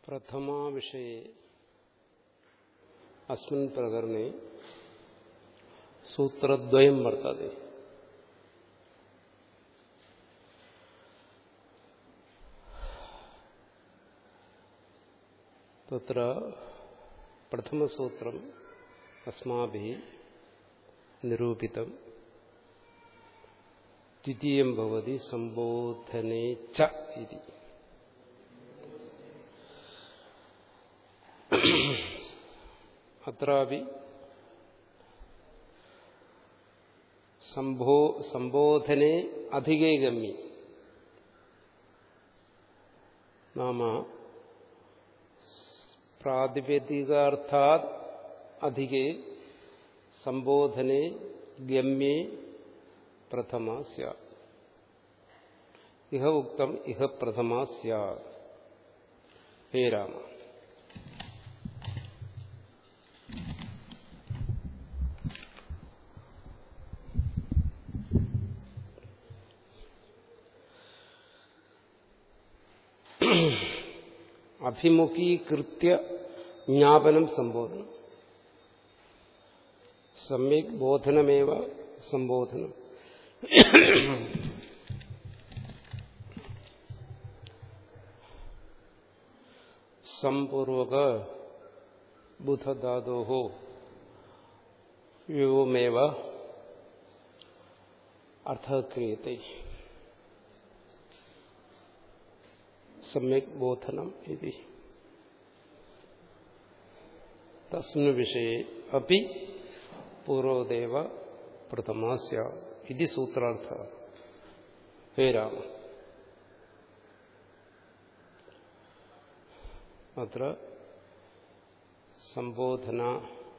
प्रथमाविषये अस्मिन् प्रकरणे सूत्रद्वयं वर्तते तत्र प्रथमसूत्रम् अस्माभिः निरूपितम् द्वितीयं भवति सम्बोधने च इति अत्रापि सम्भो सम्बोधने अधिके गम्ये नाम प्रातिपदिकार्थात् अधिके सम्बोधने गम्ये प्रथमा स्यात् इह उक्तम् इह प्रथमा स्यात् हे राम അഭിമുഖീകൃത്യ ജ്ഞാപനം സംബോധനം സമ്യക് ബോധനമേവ സംബോധനം സംപൂർവക ബുധധാതോ യുവമേവ അർത്ഥക്രിയത്തെ सम्यक् बोधनम् इति तस्मिन् विषये अपि पूर्वदेव प्रथमा स्यात् इति सूत्रार्थः हे राम अत्र सम्बोधना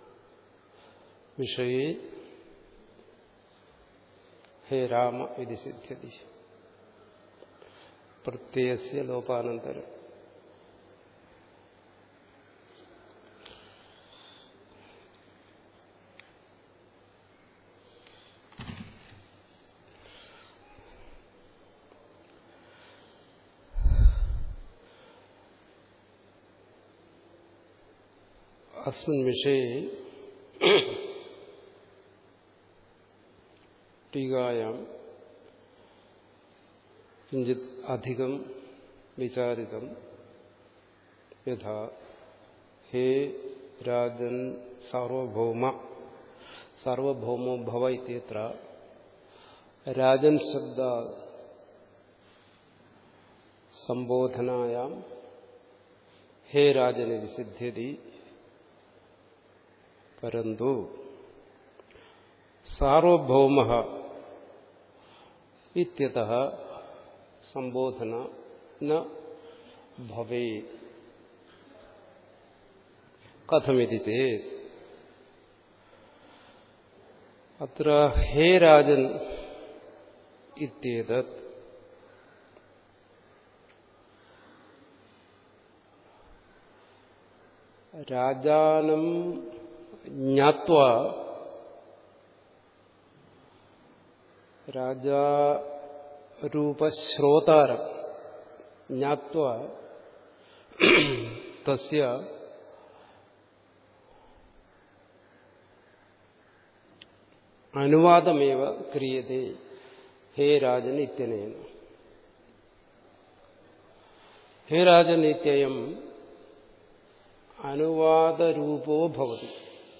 विषये हे राम इति सिद्ध्यति പ്രത്യയസ്യ ലോപാനന്തരം अस्मिन् विषये टीकायां किञ्चित् अधिकं विचारितं यथा हे राजन् सार्वभौम सार्वभौमो भव इत्यत्र राजन् शब्दात् सम्बोधनायां हे राजन् इति सिद्ध्यति परन्तु सार्वभौमः इत्यतः संबोधन न भवे कथमिति चेत् अत्र हे राजन् इत्येतत् राजानं ज्ञात्वा राजा रूपश्रोताരം ज्ञात्वा तस्य അനുവാദമേവ ക്രിയത്തെ ഹേ രാജൻ ഇത്യനേന ഹേ രാജൻ ഇത്യയം അനുവാദരൂപോ ഭവതി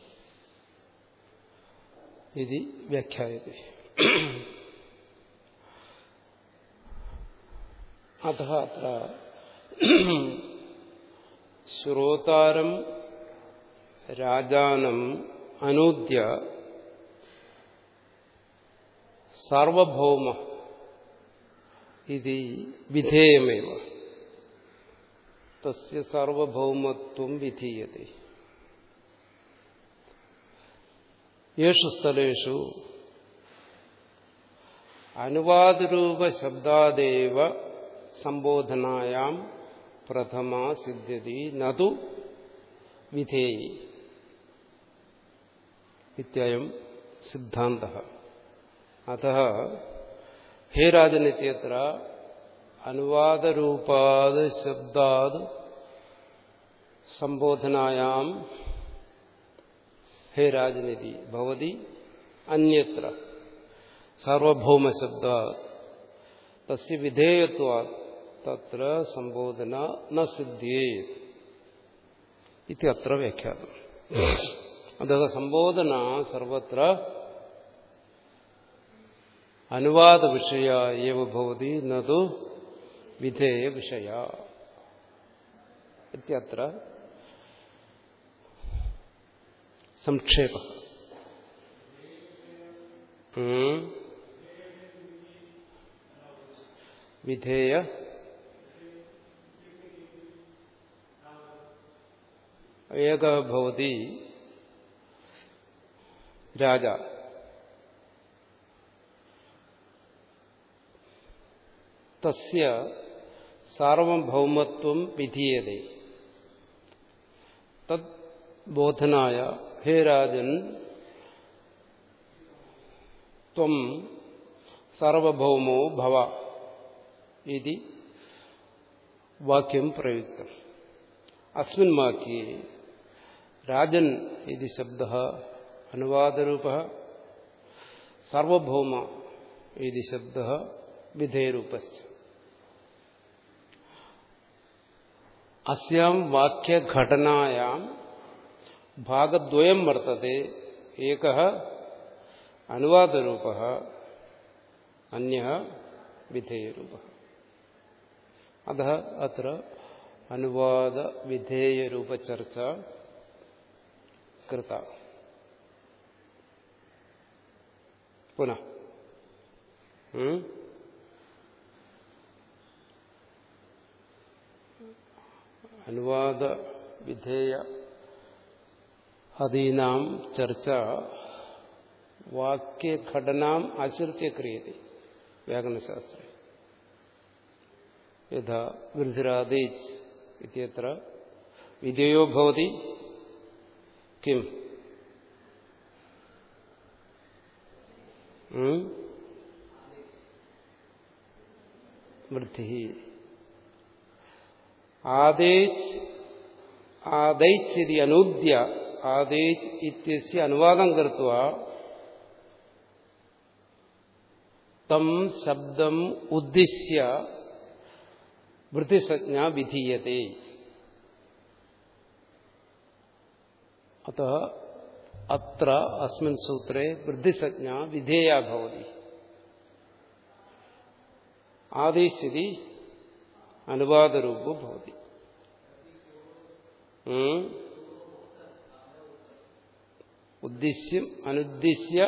ഇത് വ്യാഖ്യായത്തെ അത അത്ര ശ്രോതാരം രാജാനം അനൂദ്യ സാർവഭൗമ ഇത് വിധേയമേവ തസ്യ സാർവഭൗമത്വം വിധീയത്തെ യേഷു സ്ഥലേഷു അനുവാദരൂപശബ്ദാദേവ സംബോധനായാം പ്രഥമ സിദ്ധ്യതി നതു വിധേയി ഇത്യം സിദ്ധാന്ത അത ഹേ രാജനിത്യത്ര അനുവാദരൂപാത് ശബ്ദാത് സംബോധനായാം ഹേ രാജനിധി ഭവതി അന്യത്ര സാർവഭൗമശബ്ദ തസ്യ വിധേയത്വ തത്ര സംബോധന ന സിദ്ധ്യേ ഇത്യത്ര വ്യാഖ്യാനം അതः സംബോധന സർവത്ര അനുവാദ വിഷയ ഏവ ഭവതി നതു വിധേയ വിഷയ ഇത്യത്ര സംക്ഷേപ വിധേയ ഏക ഭവതി രാജ തസ്യ സാർവഭൗമത്വം വിധീയതേ തത് ബോധനായ ഹേ രാജൻ ത്വം സാർവഭൗമോ ഭവ ഇതി വാക്യം പ്രയുക്തം അസ്മിൻ വാക്യേ രാജൻ ഇതി ശബ്ദ അനുവാദരൂപ സാർവഭൗമ ഇതി ശബ്ദ വിധേയരൂപസ്ഥ അസ്യാം വാക്യഘടനായാം ഭാഗദ്വയം വർത്തത്തെ ഏക അനുവാദരൂപ അന്യ വിധേയരൂപ അത അത്ര അനുവാദ വിധേയരൂപ ചർച്ച കൃത പുനഃ അനുവാദ വിധേയ അധീനാം ചർച്ച വാക്യഘടനാം ആശ്രിത്യ ക്രിയത്തെ വ്യാകരണശാസ്ത്രെ യഥാ വൃദ്ധിരാദേജ് ഇത്യത്ര വിധേയോ ഭവതി കിം വൃദ്ധി ആദേജ് ആദൈച്ച് ഇതി അനൂദ്യ ആദേജ് ഇത്യസ്യ അനുവാദം കൃത്വ തം ശബ്ദം ഉദ്ദിശ്യ വൃത്തിസജ്ഞ വിധീയത്തെ അത അത്ര അസ്മിൻ സൂത്രേ വൃദ്ധിസജ്ഞ വിധേയ ഭവതി ആദിസ്ഥിതി അനുവാദരൂപോ ഭവതി ഉദ്ദിശ്യം അനുദ്ദിശ്യ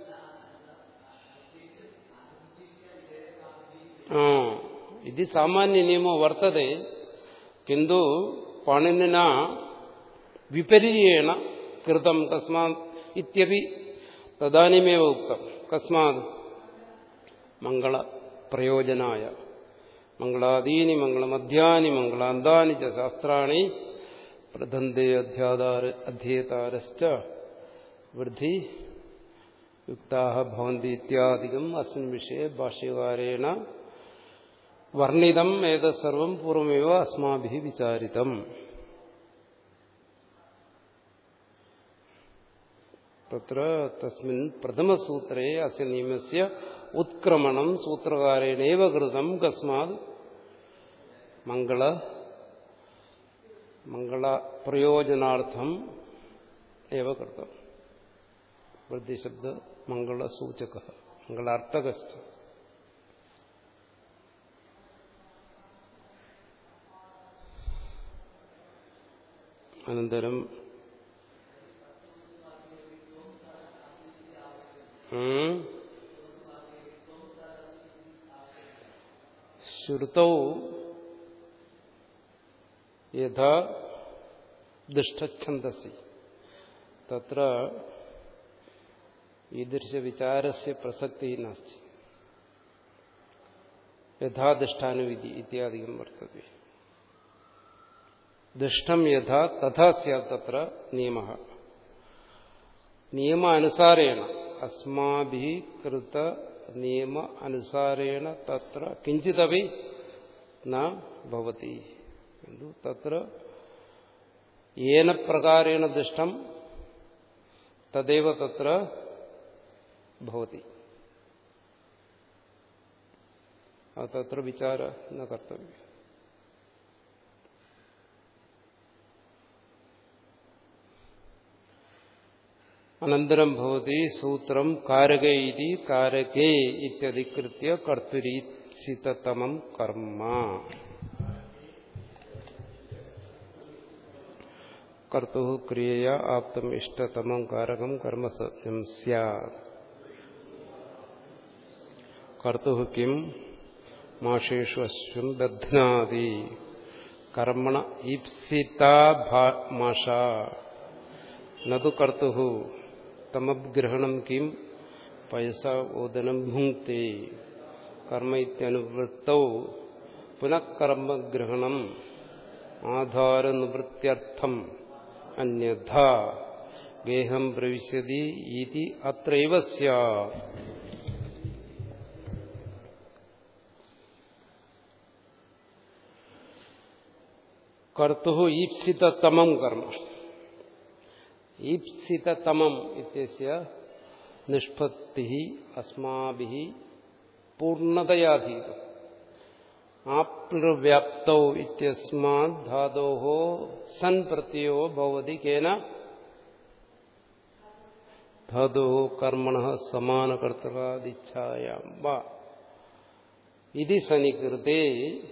ആ ഇത് സാമാന്യ നിയമോ വർത്തതെ കിന്തു പാണിനിന വിപര്യേണ കൃതം കസ്മാത് ഇത്യപി തദാനിമേവ ഉക്തം കസ്മാത് മംഗള പ്രയോജനായ മംഗളാദീനി മംഗളമധ്യാനി മംഗളാന്താനി ച ശാസ്ത്രാണി പ്രഥന്തേ അധ്യാതാര അധ്യേതാരശ്ച വൃദ്ധി യുക്താ ഭവന്തി ഇത്യാദികം അസ്മിൻ വിഷയെ ഭാഷ്യകാരേണ വർണ്ണിതം ഏതസർവം പൂർവമേവ അസ്മാഭി വിചാരിതം തത്ര തസ്മിൻ പ്രഥമസൂത്രേ അസ്യ നിയമസ്യ ഉത്ക്രമണം സൂത്രകാരേണേവ കൃതം കസ്മാത് മംഗള മംഗളപ്രയോജനാർത്ഥം ഏവ കൃതം വൃദ്ധിശബ്ദ മംഗളസൂചക മംഗളാർത്ഥകസ്ഥ അനന്തരം ശ്രുതൗ യഥാ ദുഷ്ടഛന്ദസി തത്ര ഈദൃശവിചാരസ്യ പ്രസക്തി നാസ്തി യഥാദിഷ്ടാനുവിധി ഇത്യാദികം വർത്തത്തെ ദുഷ്ടം യഥാ തഥാ സ്യാത് തത്ര നിയമ നിയമാനുസാരേണ അസ്മാഭി കൃത നിയമ അനുസാരേണ തത്ര കിഞ്ചിതപി ന ഭവതി തത്ര ഏന പ്രകാരേണ ദൃഷ്ടം തദൈവ തത്ര ഭവതി തത്ര വിചാര ന കർത്തവ്യം അനന്തരം ഭവതി സൂത്രം കാരകേ ഇതി കാരകേ ഇത്യധികൃത്യ കർത്തുരീപ്സിതമം കർമ്മ കർത്തു ക്രിയയ ആപ്തം ഇഷ്ടതമം കാരകം കർമ്മസജ്ഞം സ്യാത് കർത്തു കിം മാഷേഷു അശ്വം ബധ്നാതി കർമ്മണ ഈപ്സിതാ മാഷ നതു കർത്തു തമഗ്രഹണം കിം പയസ ഓദനം ഭുങ്ക്തി കർമ്മ ഇത്യനുവൃത്തൗ പുനഃകർമ്മഗ്രഹണം ആധാരനിവൃത്യർത്ഥം അന്യഥ ഗേഹം പ്രവിശതി ഇതി അത്രൈവ സ്യാത് കർത്തു ഈപ്സിതമം കർമ്മ ഈപ്സിതമം ഇത്യസ്യ നിഷ്പത്തി അസ്മാഭി പൂർണ്ണതയാധീതം ആപ്ലവ്യാപ്തൗ ഇത്യസ്മാത് ധാതോः സൻ പ്രത്യയോ ഭവതി കേന ധാതോः കർമ്മണः സമാനകർത്തകാദിച്ഛായാം വാ ഇതി സനികൃതേ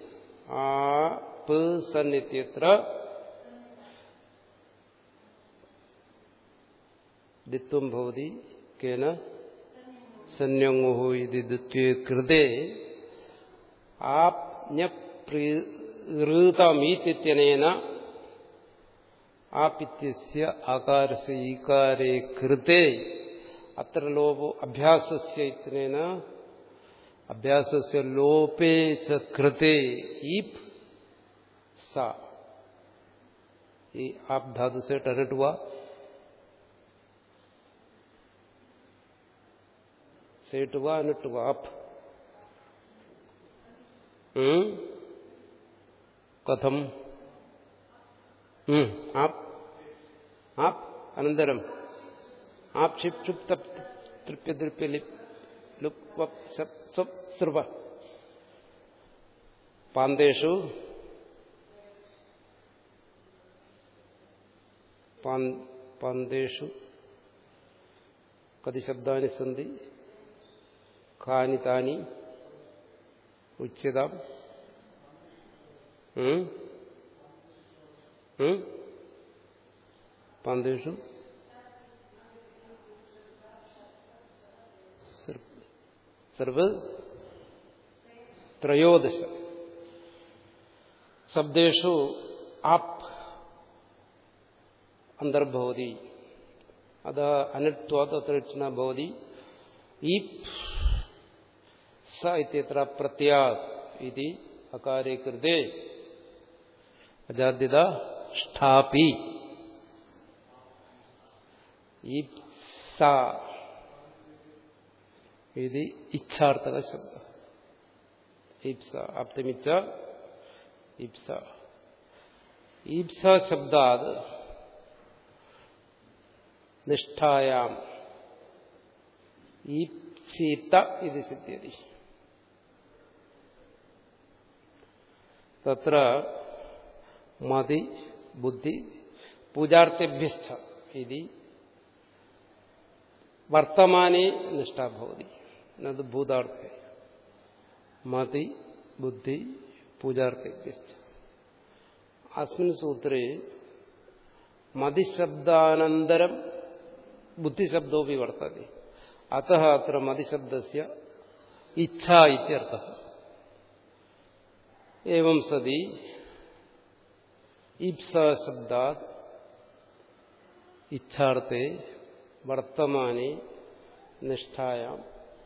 ആപ് സൻ ഇത്യത്ര ദിത്വം ഭവതി കേന സന്യങ്ങോ ഇതി ദിത്വേ കൃതേ ആപ്ഞപ്രീതമീത്യനേന ആപിത്യസ്യ ആകാരസ്യ ഈകാരേ കൃതേ അത്ര ലോപോ അഭ്യാസസ്യ ഇത്യനേന അഭ്യാസസ്യ ലോപേ ച കൃതേ ഈപ് സ ഈ ആപ് धातु से टरट हुआ सेट हुआ अनट हुआ अप कथम आप आप अनन्तरम् आप क्षिप् क्षुप् तप् तृप्य दृप्य लिप् लुप् वप् सप् स्वप् सृव पान्देषु पान्देषु कति शब्दानि सन्ति कानि तानि उच्यताम् पान्देषु सर्व त्रयोदश शब्देषु आप् अन्तर्भवति अतः अनित्वात् अत्र न भवति ईप् स इत्यत्र प्रत्यात् इति अकारे कृते अजाद्यता ष्ठापि ईप्सा इति इच्छार्थक शब्द ईप्सा आप्तमिच्छ ईप्सा ईप्सा शब्दात् निष्ठायाम् ईप्सित इति सिद्ध्यति तत्र मति बुद्धि पूजार्थेभ्यश्च इति वर्तमाने निष्ठा भवति न तु भूतार्थे मति बुद्धि पूजार्थेभ्यश्च अस्मिन् सूत्रे मतिशब्दानन्तरं बुद्धिशब्दोऽपि वर्तते अतः अत्र मतिशब्दस्य इच्छा इत्यर्थः एवं सति ईप्सा शब्दात् इच्छार्थे वर्तमाने निष्ठायाम्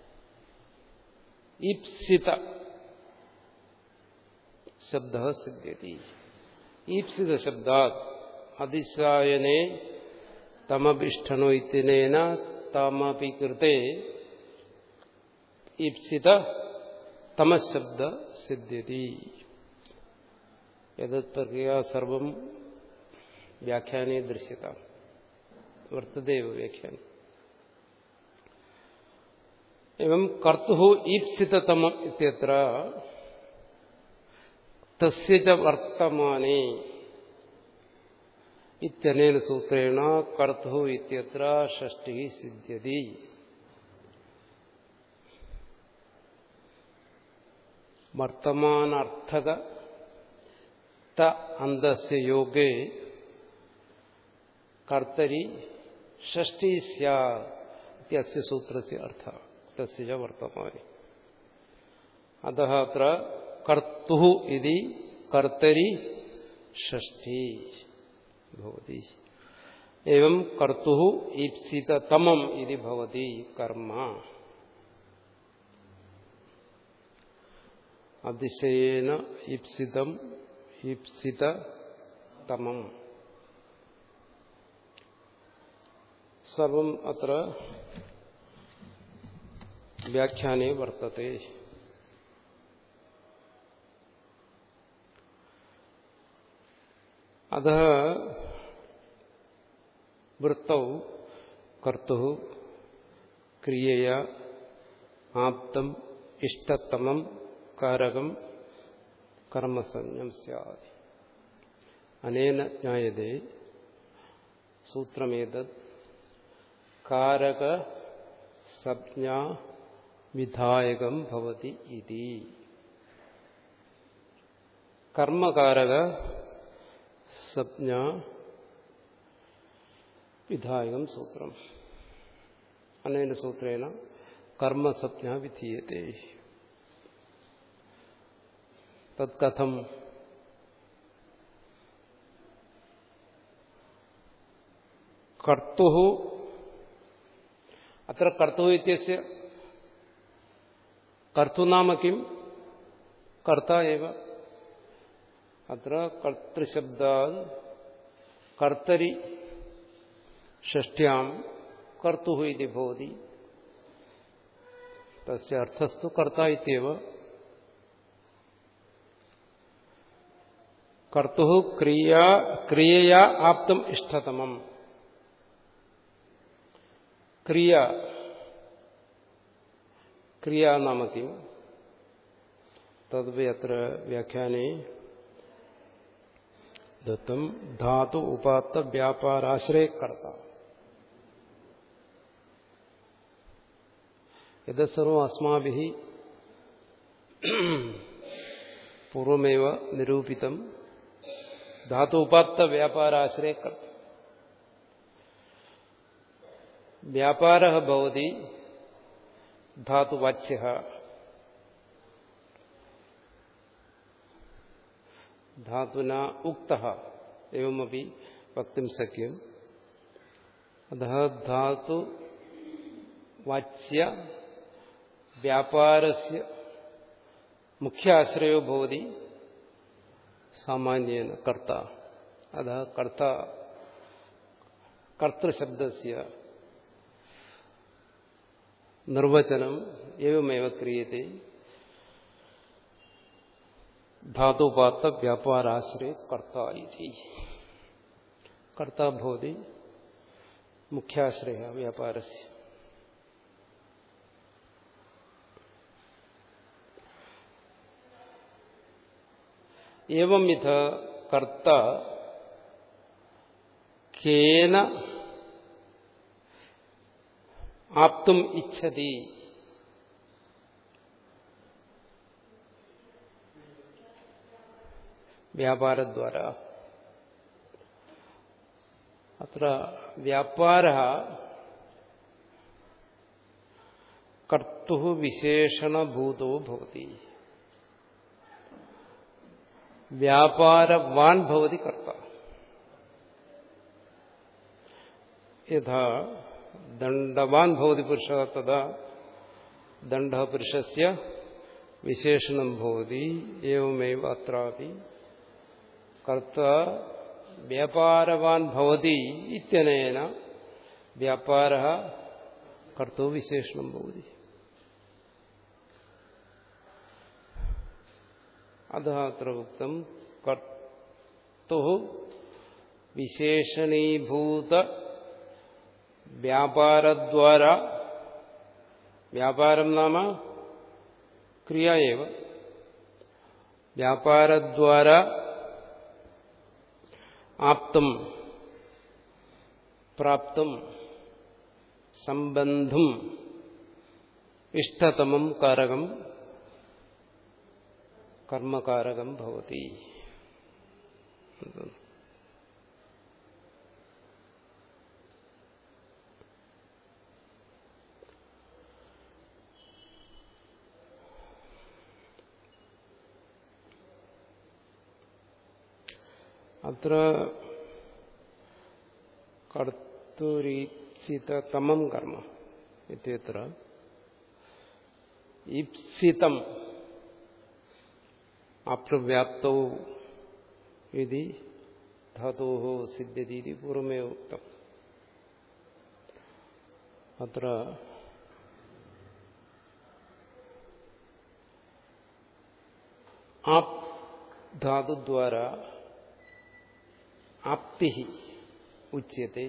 ईप्सित शब्दः सिद्ध्यति ईप्सित शब्दात् अधिशायने तमभिष्ठनो इत्यनेन तमपि कृते ईप्सित तमशब्द सिद्ध्यति यदत्प्रक्रिया सर्वं വ്യാഖ്യാനേ ദൃശ്യത വർത്തതേവ വ്യാഖ്യാനം एवं कर्तुः ईप्सिततमम् इत्यत्र तस्य च वर्तमाने इत्यनेन सूत्रेण कर्तुः इत्यत्र षष्टिः सिद्ध्यति वर्तमानार्थक त अन्तस्य योगे कर्तरि षष्ठी स्यात् इत्यस्य सूत्रस्य अर्थः तस्य च वर्तमाने अतः अत्र कर्तुः इति कर्तरि षष्ठी भवति एवं कर्तुः ईप्सिततमम् इति भवति कर्म അതിശയേന ഇപ്സിതം ഇപ്സിതതമം സർവം അത്ര വ്യാഖ്യാനേ വർത്തത്തെ അത വൃത്തൗ കർത്തു ക്രിയയ ആപ്തം ഇഷ്ടതമം കാരകം കർമ്മസഞ്ജം സ്യാദി അനേന ജ്ഞായതേ സൂത്രമേതത് കാരക സംജ്ഞാ വിധായകം ഭവതി ഇതി കർമ്മകാരക സംജ്ഞ വിധായകം സൂത്രം അനേന സൂത്രേണ കർമ്മസംജ്ഞ വിധീയത്തെ തത്കഥം കർത്തു അത്ര കർത്തു ഇത്യസ്യ കർത്തു നാമ കിം കർത്ത ഏവ അത്ര കർത്തൃശബ്ദാ കർത്തരി ഷഷ്ട്യാം കർത്തു ഇതി ഭവതി തസ്യ അർത്ഥസ്തു കർത്ത ഇത്യവ കർത്തു ക്രിയ ക്രിയയാ ആപ്തം ഇഷ്ടതമം ക്രിയ ക്രിയ നാമ കിം തദ്വി അത്ര വ്യാഖ്യാനേ ദത്തം ധാതു ഉപാത്ത വ്യാപാരാശ്രയ കർത്ത ഇത് സർവം അസ്മാഭി പൂർവമേവ നിരൂപിതം ധാതു ഉപാത്ത വ്യാപാരാശ്രയ കർത്ത വ്യാപാര ഭവതി ധാതുവാച്യ ധാതുന ഉക്ത എവമപി വക്തും ശക്യം അത ധാതു വാച്യ വ്യാപാരസ്യ മുഖ്യാശ്രയോ ഭവതി സാമാന്യേന കർത്ത അത കർത്ത കർത്തൃശബ്ദസ്യ നിർവചനം എവമേവ ക്രിയത്തെ ധാതുപാത്ത വ്യാപാരാശ്രയ കർത്ത ഇതി കർത്ത ഭവതി മുഖ്യാശ്രയ വ്യാപാരസ്യ एवं विध कर्ता केन ആപ്തും ഇച്ഛതി വ്യാപാരദ്വാര അത്ര വ്യാപാര കർത്തു വിശേഷണഭൂതോ ഭവതി വ്യാപാരവാൻ ഭവതി കർത്ത യഥാ ദണ്ഡവാൻ ഭവതി പുരുഷ തഥാ ദണ്ഡ പുരുഷസ്യ വിശേഷണം ഭവതി ഏവമേവ അത്രാപി കർത്ത വ്യാപാരവാൻ ഭവതി ഇത്യനേന വ്യാപാര കർത്തോ വിശേഷണം ഭവതി അത അത്ര ഉക്തം കർത്തു വിശേഷണീഭൂത വ്യാപാരദ്വാര വ്യാപാരം നാമ ക്രിയ ഏവ വ്യാപാരദ്വാര ആപ്തം പ്രാപ്തം സംബന്ധം ഇഷ്ടതമം കാരകം കർമ്മകാരകം ഭവതി അത്ര കർത്തൂരീപ്സിതമം കർമ്മ ഇത്യത്ര ഈപ്സിതം അപ്രവ്യാപ്തൗ ഇതി ധാതോ സിദ്ധ്യതി പൂർവമേ ഉക്തം അത്ര ആപ് ധാതുദ്വാര ആപ്തി ഉച്യത്തെ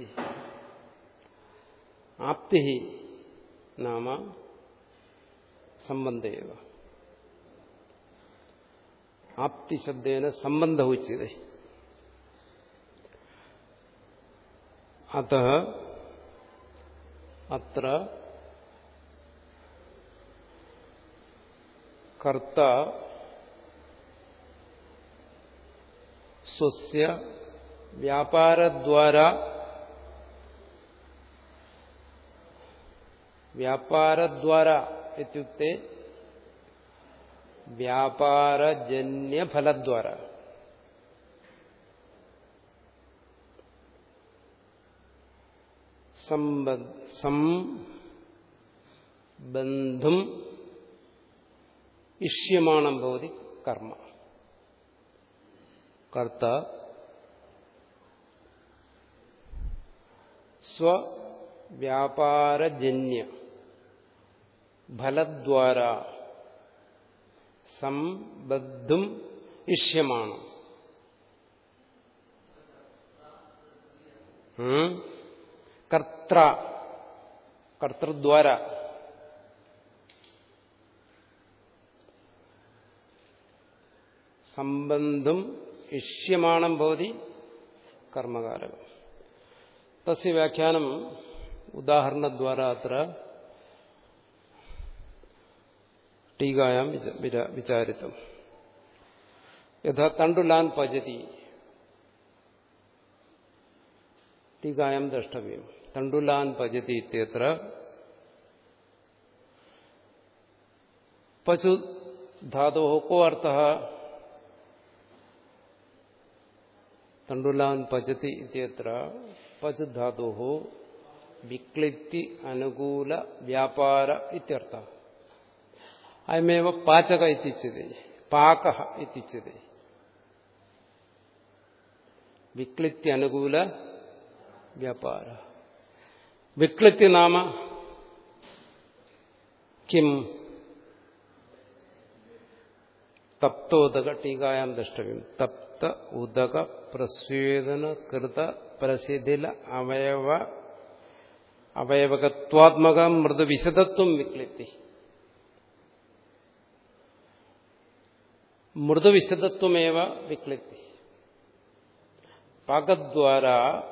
ആപ്തി നാമ സംബന്ധേവ ആപ്തി ശബ്ദേന സംബന്ധ ഉച്യത്തെ അത അത്ര കർത്ത സ്വസ്യ വ്യാപാരദ്വാര വ്യാപാരദ്വാര ഇത്യുക്തെ വ്യാപാരജന്യഫലദ്വാര സംബന്ധം ഇഷ്യമാണം ഭവതി കർമ്മ കർത്ത സ്വവ്യാപാരജന്യ ഫലദ്വാര സംബദ്ധും ഇഷ്യമാണ് കർത്ര കർത്തൃദ്വാര സംബന്ധം ഇഷ്യമാണം ഭവതി കർമ്മകാരകം തസ്യ വ്യാഖ്യാനം ഉദാഹരണദ്വാര അത്ര ടീകായാം വിചാരിതം യഥാ തണ്ടുലാൻ പചതി ടീകായാം ദ്രഷ്ടവ്യം തണ്ടുലാൻ പചതി ഇത്യത്ര പശു ധാതോ കോ അർത്ഥ തണ്ടുലാൻ പചതി ഇത്യത്ര പശു ധാതോ വിക്ലിപ്തി അനുകൂല വ്യാപാര ഇത്യർത്ഥ അയമേവ പാചക ഇത്യുച്യത്തെ പാക ഇത്യുച്യത്തെ വിക്ലിപ്തി അനുകൂല വ്യാപാര വിക്ലിപ്തി നാമ കിം തപ്തോദക ടീകായാം ദ്രഷ്ടവ്യം തപ്ത ഉദക പ്രസ്വേദന കൃത പ്രസിദ്ധില അവയവ അവയവകത്വാത്മക മൃദുവിശദത്വം വിക്ലിപ്തി മൃദുവിശദത്വമേവ വിക്ലിപ്തി പാകദ്വാര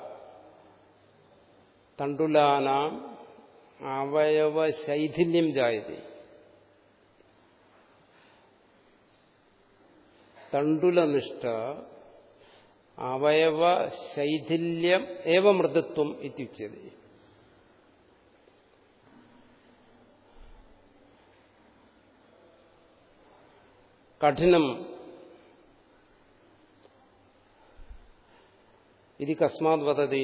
തണ്ടുലാനാം അവയവശൈഥില്യം ജായതി തണ്ടുലനിഷ്ഠ അവയവശൈഥില്യം ഏവ മൃദുത്വം ഇത്യുച്യത്തെ കഠിനം ഇത് കസ്മാത് വദതി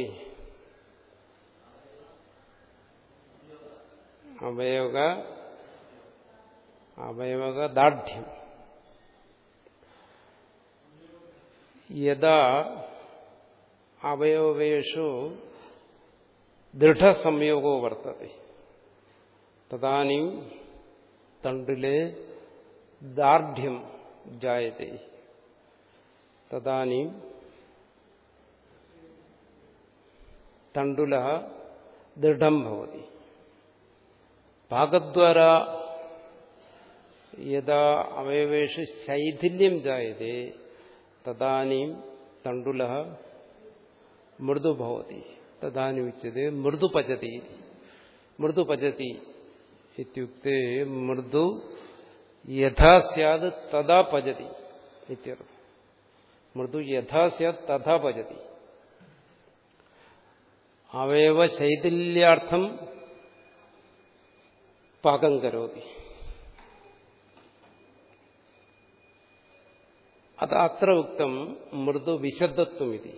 അവയവ അവയവക ദാർഢ്യം യഥാ അവയവേഷു ദൃഢസംയോഗോ വർത്തത്തെ തദാനും തണ്ടിലെ ദാർഢ്യം ജായത്തെ തദാനും തണ്ടുല ദൃഢം ഭവതി പാകദ്വാരാ യഥാ അവയവേഷു ശൈഥില്യം ജായതേ തദാനീം തണ്ടുല മൃദു ഭവതി തദാനി ഉച്ചത് മൃദു പചതി മൃദു പചതി ഇത്യുക്തെ മൃദു യഥാ സ്യാത് തഥാ പചതി ഇത്യർത്ഥം മൃദു യഥാ സ്യാത് തഥാ പചതി അവയവ ശൈഥില്യാർത്ഥം പാകം കരോതി അത് അത്ര ഉക്തം മൃദു വിശദത്വം ഇതി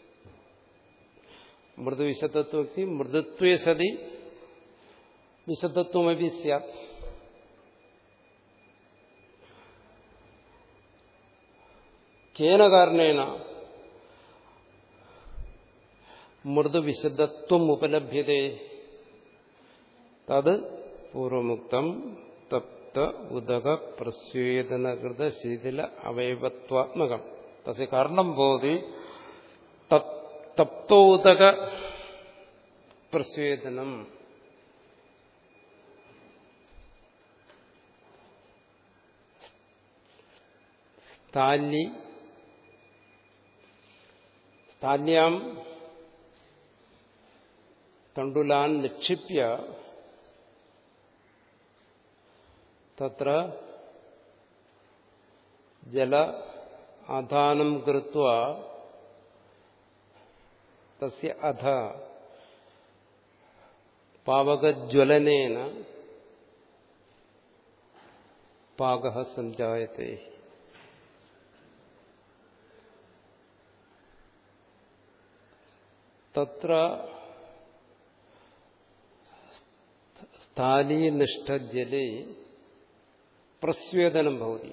മൃദു വിശദത്വം മൃദുത്വേ സതി വിശദത്വമപി സ്യാത് കേന കാരണേന മൃദുവിശദത്വം ഉപലഭ്യതേ തത് പൂർവമുക്തം തപ്ത ഉദക പ്രസ്വേദനകൃത ശീതല അവയവത്വാത്മകം തസ്യ കാരണം ഭവതി തപ്തോദക പ്രസ്വേദനം സ്ഥാലി സ്ഥാല്യാം തണ്ടുലാൻ നിക്ഷിപ്യ തത്ര ജല ആധാനം കൃത്വ തസ്യ അധ പാവകജ്വലനേന പാക സഞ്ജായത്തെ തത്ര സ്ഥാലീനിഷ്ഠജലേ പ്രസ്വേദനം ഭവതി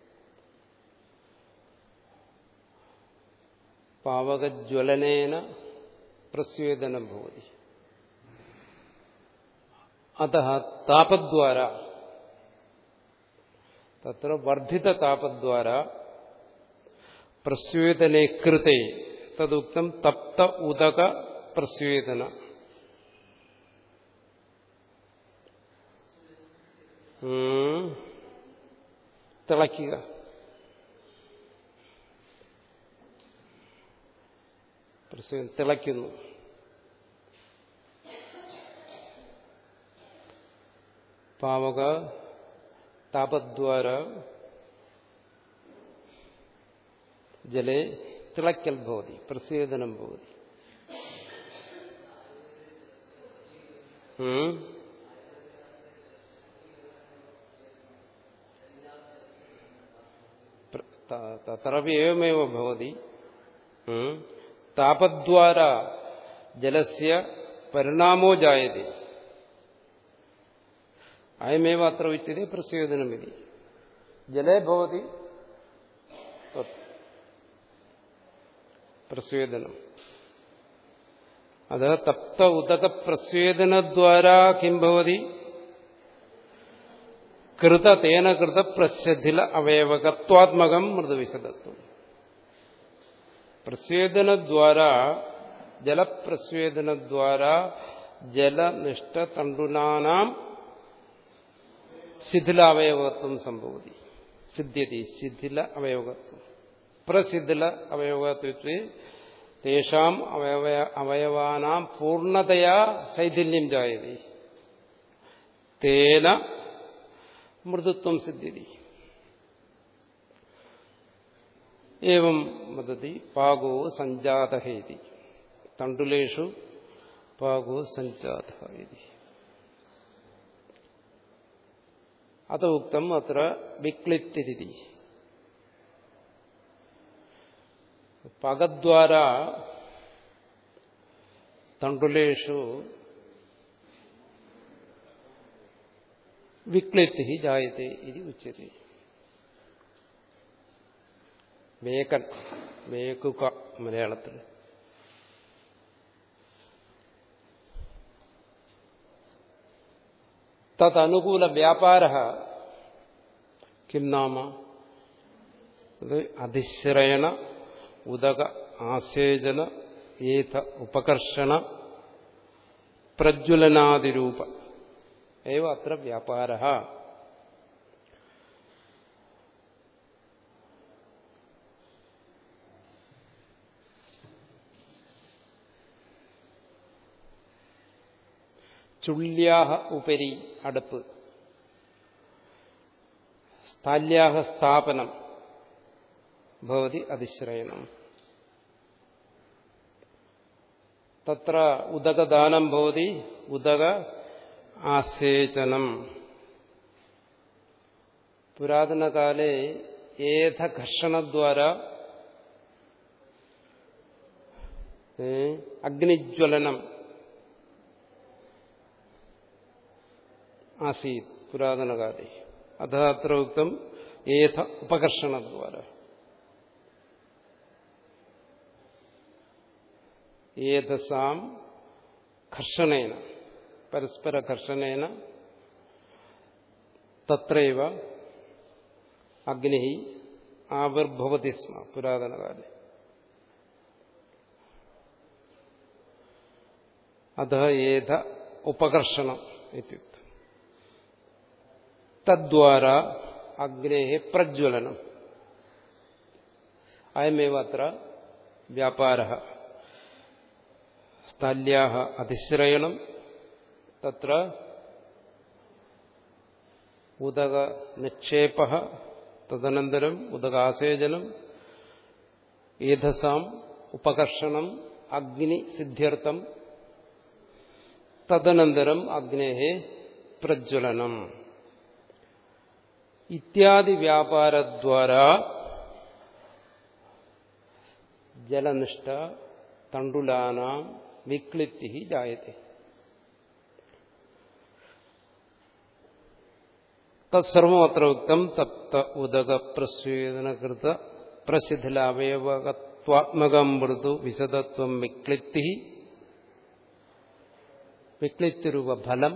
പാവകജ്വലനേന പ്രസ്വേദനം ഭവതി അത താപദ്വാര തത്ര വർദ്ധിതതാപദ്വാര പ്രസ്വേദനെ കൃത്തെ തദുക്തം തപ്ത ഉദക പ്രസ്വേദന തിളയ്ക്കുക പ്രസ്വേദനം തിളയ്ക്കുന്നു പാവക താപദ്വാര ജലേ തിളയ്ക്കൽ ഭവതി പ്രസ്വേദനം ഭവതി തത്രപി एवमेव भवति तापद्वारा जलस्य परिणामो जायते अयमेव अत्र उच्यते प्रस्वेदनमिति जले भवति प्रस्वेदनम् अतः तप्त उदकप्रस्वेदनद्वारा किं भवति കൃത തേന കൃത പ്രശില അവയവകത്വാത്മകം മൃദുവിശദത്വം പ്രസ്വേദനദ്വാര ജലപ്രസ്വേദനദ്വാര ജലനിഷ്ഠ തണ്ടുനാനാം ശിഥില അവയവത്വം സംഭവതി സിദ്ധ്യതി ശിഥില അവയവത്വം പ്രസിദ്ധില അവയവത്വത്തെ തേഷാം അവയവ അവയവാനാം പൂർണ്ണതയാ ശൈഥില്യം ജായതി തേന മൃദുത്വം സിദ്ധ്യതി ഏവം വദതി പാകോ സഞ്ജാതഹേതി തണ്ടുലേഷു പാകോ സഞ്ജാത ഇതി അത ഉക്തം അത്ര വിക്ലിപ്തിരിതി പകദ്വാര തണ്ടുലേഷു വിക്ലിപ്തി ജായത്തെ ഇത് ഉച്ചതി വേക്കൻ വേക്കുക മലയാളത്തിൽ തദനുകൂല വ്യാപാര കിം നാമ ഇത് അധിശ്രയണ ഉദക ആസേചന ഏത ഉപകർഷണ പ്രജ്വലനാദിരൂപ ഏവ അത്ര വ്യാപാര ചുള്യാഹ ഉപരി അടുപ്പ് സ്ഥാല്യാഹ സ്ഥാപനം ഭവതി അതിശ്രയണം തത്ര ഉദകദാനം ഭവതി ഉദക ആസേചനം പുരാതനകാലേ ഏധഘർഷണദ്വാര അഗ്നിജ്വലനം ആസീത് പുരാതനകാലേ അത അത്ര ഉക്തം ഏധ ഉപകർഷണദ്വാര ഏതസാം ഘർഷണേന പരസ്പര ഘർഷണേന തത്രൈവ അഗ്നി ആവിർഭവതി സ്മ പുരാതനകാലേ അത ഏത ഉപകർഷണം ഇത്യുക്തം തദ്വാര അഗ്നേ പ്രജ്വലനം അയമേവ അത്ര വ്യാപാര സ്ഥല്യാ അതിശ്രയണം തത്ര ഉദക നിക്ഷേപ തദനന്തരം ഉദകാസേചനം ഏധസാം ഉപകർഷണം അഗ്നി സിദ്ധ്യർത്ഥം തദനന്തരം അഗ്നേ പ്രജ്വലനം ഇത്യാദി വ്യാപാരദ്വാര ജലനിഷ്ഠ തണ്ടുലാനാം വിക്ലിപ്തി ജായത്തെ തത്സർവമത്ര ഉക്തം തപ്ത ഉദക പ്രസ്വേദനകൃത പ്രസിദ്ധിലാവയവകത്വാത്മകം മൃദു വിശദത്വം വിക്ലിപ്തി വിക്ലിപ്തിരൂപ ഫലം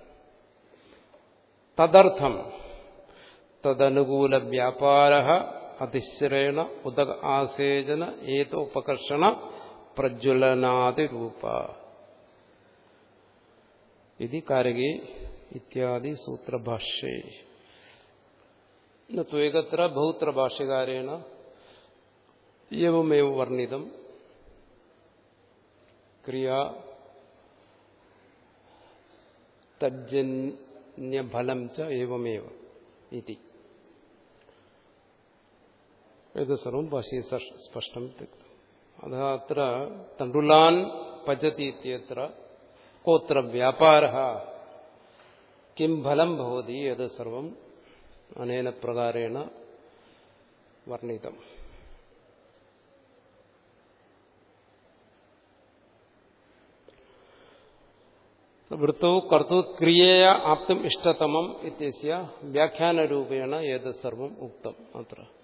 തദർത്ഥം തദനുകൂല വ്യാപാര അതിശ്രേണ ഉദക ആസേചന ഏതോപകർഷണ പ്രജ്വലനാദിരൂപ ഇത് കാരകേ ഇത്യാദി സൂത്രഭാഷ്യേ ത്വേകത്ര ബഹുത്ര ഭാഷ്യകാരേണ ഏവമേവ വർണ്ണിതം ക്രിയ തജ്ജന്യഫലം ച ഏവമേവ ഇതി ഇത് സർവം ഭാഷയെ സ്പഷ്ടം തെക്തം അത അത്ര തണ്ടുലാൻ പചതി ഇത്യത്ര കോത്ര വ്യാപാര കിം ഫലം ഭവതി അത് സർവം അനേന പ്രകാരേണ വർണ്ണിതം വൃത്തൗ കർത്തൃക്രിയയ ആപ്തും ഇഷ്ടതമം ഇത്യസ്യ വ്യാഖ്യാനരൂപേണ ഏത് സർവം ഉക്തം അത്ര